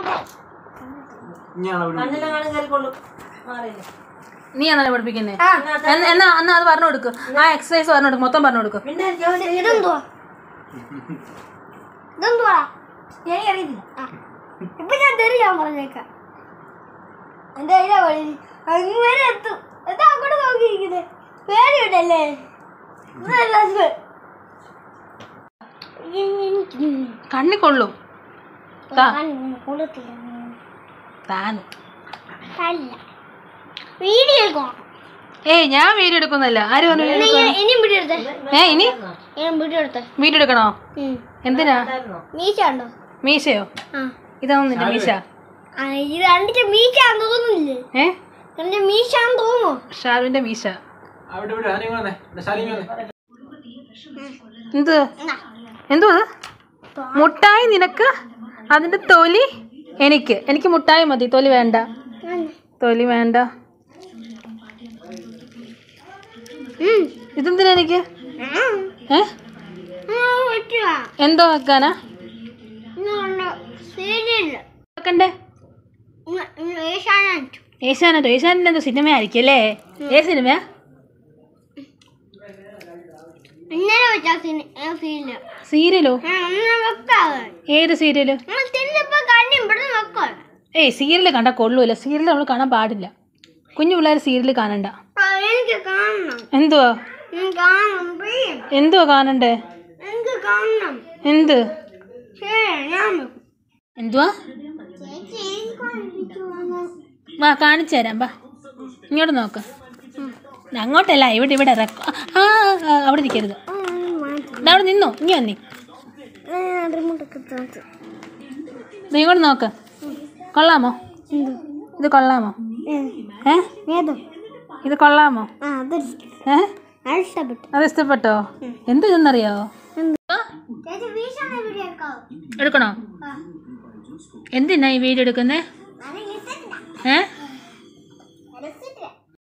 ഇനിയാണ് അവിടെ കണ്ണിലെങ്ങാനും കയറിക്കൊള്ളും മാറിയില്ലേ നീ എന്നാണ് പഠിപ്പിക്കുന്നേ എന്നാ എന്നാ അത് പറഞ്ഞു കൊടുക്ക് ആ എക്സസൈസ് പറഞ്ഞു കൊടുക്ക് മൊത്തം പറഞ്ഞു കൊടുക്ക് പിന്നെ ജോലി ഇതെന്തുവാ ഇതെന്തുവാ എനിക്ക് അറിയത്തില്ല ഇപ്പൊ ഞാൻ തരും ഞാൻ പറഞ്ഞേക്കാം എന്റെ കയ്യിലാ വഴി അങ്ങനെ എത്തും എന്താ അങ്ങോട്ട് നോക്കിയിരിക്കുന്നത് പേടിയുണ്ടല്ലേ ഇതല്ല ഇത്. എനിക്ക് കണ്ണി കൊള്ളും താ കാണുന്നില്ല, കൊള്ളത്തില്ല. താന്ന് അല്ല വീഡിയോ എടുക്കണം ഏയ് ഞാൻ വീഡിയോ എടുക്കുന്നില്ല ആര് പറഞ്ഞു video എടുക്കുവാന്ന്? ഇനിയും വീഡിയോ എടുത്തേ ഏ ഇനി ഇനിയും വീഡിയോ എടുത്തേ വീഡിയോ എടുക്കണോ ഉം. എന്തിനാ മീശ ഉണ്ടോ മീശയോ ആ ഇതാവും നിന്റെ മീശ ആ, ഇത് എന്റെ മീശാന്ന് തോന്നുന്നില്ലേ ഏ എന്റെ മീശാന്ന് തോന്നുന്നു ഷാരുവിന്റെ മീശ അവിടെ ഇവിടെ ആരെയും വന്നേ ശാലിനി വന്നേ എന്ത് എന്തുവാ അത്? മുട്ടായി നിനക്ക് അതിന്റെ തൊലി എനിക്ക് എനിക്ക് മുട്ടായി മതി തൊലി വേണ്ട തൊലി വേണ്ട ഇതെന്തിനാ എനിക്ക് ഏ എന്തോ വെക്കാനാ സീരിയല് വെക്കണ്ടേ ഏഷ്യാനെറ്റ് ഏഷ്യാനെറ്റോ ഏഷ്യാനെറ്റ് എന്തോ സിനിമ ആയിരിക്കും അല്ലേ ഏ സിനിമയാ ഇന്നലെ വെച്ചാ സീരിയല് സീരിയലോ അങ്ങനെ വെക്കാതെ ഏത് സീരിയല് നമ്മൾ തിന്നിപ്പോ കണ്ണി ഇവിടെ വെക്കാം ഏയ് സീരിയൽ കണ്ടാൽ കൊള്ളൂല സീരിയൽ നമ്മൾ കാണാൻ പാടില്ല കുഞ്ഞു പിള്ളേർ സീരിയൽ കാണണ്ട എനിക്ക് കാണണം എന്തുവാ എനിക്ക് കാണണം please. എന്തുവാ കാണണ്ടേ എനിക്ക് കാണണം എന്ത് ശരി ഞാൻ വെക്കും. എന്തുവാ ചേച്ചി എനിക്ക് കാണിപ്പിച്ചു തന്നോ? വാ കാണിച്ചു തരാം വാ ഇങ്ങോട്ട് നോക്ക് അങ്ങോട്ടല്ല ഇവിടെ ഇവിടെ റെക്കോ ആ ആ, അവിടെ നിൽക്കരുത് ആ, മാറ്റി. ദാ അവിടെ നിന്നോ ഇനി വന്നി ആ, remote ഒക്കെ തന്നു. ദേ ഇങ്ങോട്ട് നോക്ക് കൊള്ളാമോ എന്ത്? ഇത് കൊള്ളാമോ ഏ, ഏ ഏതോ ഇത് കൊള്ളാമോ ആ അത് ഏ അത് ഇഷ്ടപ്പെട്ടു അത് ഇഷ്ടപ്പെട്ടോ എന്ത് ഇതെന്നറിയാവോ ചേച്ചി വീശാണ് വീഡിയോ എടുക്കാവോ എടുക്കണോ എന്തിനാ ഈ വീഡിയോ എടുക്കുന്നേ അത് ഇഷ്ടമില്ല ഏ